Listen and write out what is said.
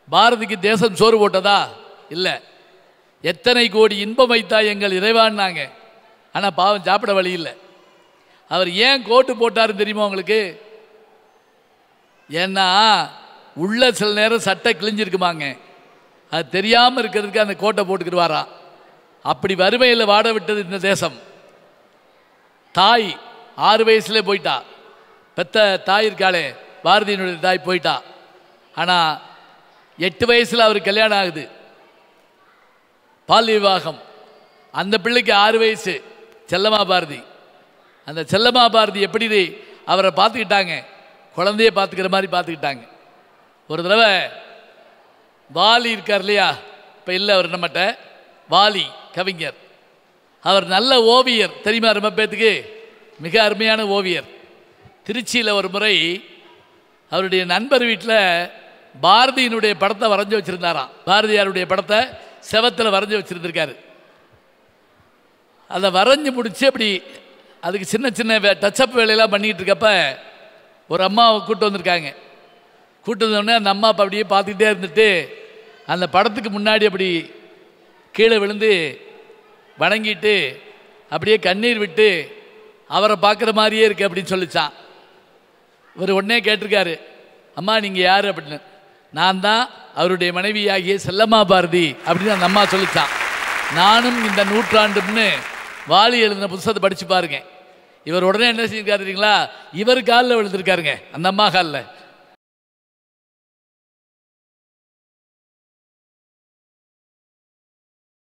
பாரதிக்கு தேசம் சோறு போட்டதா இல்லை எத்தனை கோடி இன்பம் வைத்தா எங்கள் இறைவான்னாங்க ஆனால் பாவம் சாப்பிட வழி இல்லை அவர் ஏன் கோட்டு போட்டாருன்னு தெரியுமா உங்களுக்கு ஏன்னா உள்ள சில நேரம் சட்டை கிழிஞ்சிருக்குமாங்க அது தெரியாமல் இருக்கிறதுக்கு அந்த கோட்டை போட்டுக்கிட்டு வாராம் அப்படி வறுமையில் வாட விட்டது இந்த தேசம் தாய் ஆறு வயசுல போயிட்டா பெத்த தாய் இருக்காளே பாரதியினுடைய தாய் போயிட்டா ஆனால் எட்டு வயசில் அவருக்கு கல்யாணம் ஆகுது பால் விவாகம் அந்த பிள்ளைக்கு ஆறு வயசு செல்லமா பாரதி அந்த செல்லமா பாரதி எப்படி அவரை பார்த்துக்கிட்டாங்க குழந்தைய பார்த்துக்கிற மாதிரி பார்த்துக்கிட்டாங்க ஒரு தடவை வாலி இருக்கார் இல்லையா இப்போ இல்லை அவர் நம்மகிட்ட வாலி கவிஞர் அவர் நல்ல ஓவியர் தெரியுமா ரொம்ப பேத்துக்கு மிக அருமையான ஓவியர் திருச்சியில் ஒரு முறை அவருடைய நண்பர் வீட்டில் பாரதியினுடைய படத்தை வரைஞ்சி வச்சுருந்தாராம் பாரதியாருடைய படத்தை செவத்தில் வரைஞ்சி வச்சுருந்துருக்காரு அதை வரைஞ்சி முடிச்சு அப்படி அதுக்கு சின்ன சின்ன வே- டச்சப் வேலையெல்லாம் பண்ணிக்கிட்டு இருக்கப்ப ஒரு அம்மாவை கூட்டு வந்திருக்காங்க கூட்டு வந்தோடனே அந்த அம்மா அப்போ அப்படியே பார்த்துக்கிட்டே இருந்துட்டு அந்த படத்துக்கு முன்னாடி அப்படி கீழே விழுந்து வணங்கிட்டு அப்படியே கண்ணீர் விட்டு அவரை பார்க்குற மாதிரியே இருக்கு அப்படின்னு சொல்லிச்சான் இவர் உடனே கேட்டிருக்காரு அம்மா நீங்கள் யார் அப்படின்னு நான் தான் அவருடைய மனைவியாகிய செல்லம்மா பாரதி அப்படின்னு அந்த அம்மா சொல்லிச்சான் நானும் இந்த நூற்றாண்டுன்னு வாலி எழுதின புத்தகத்தை படித்து பாருங்க இவர் உடனே என்ன செஞ்சிருக்காரு தெரியுங்களா இவர் காலில் விழுந்திருக்காருங்க அந்த அம்மா காலில்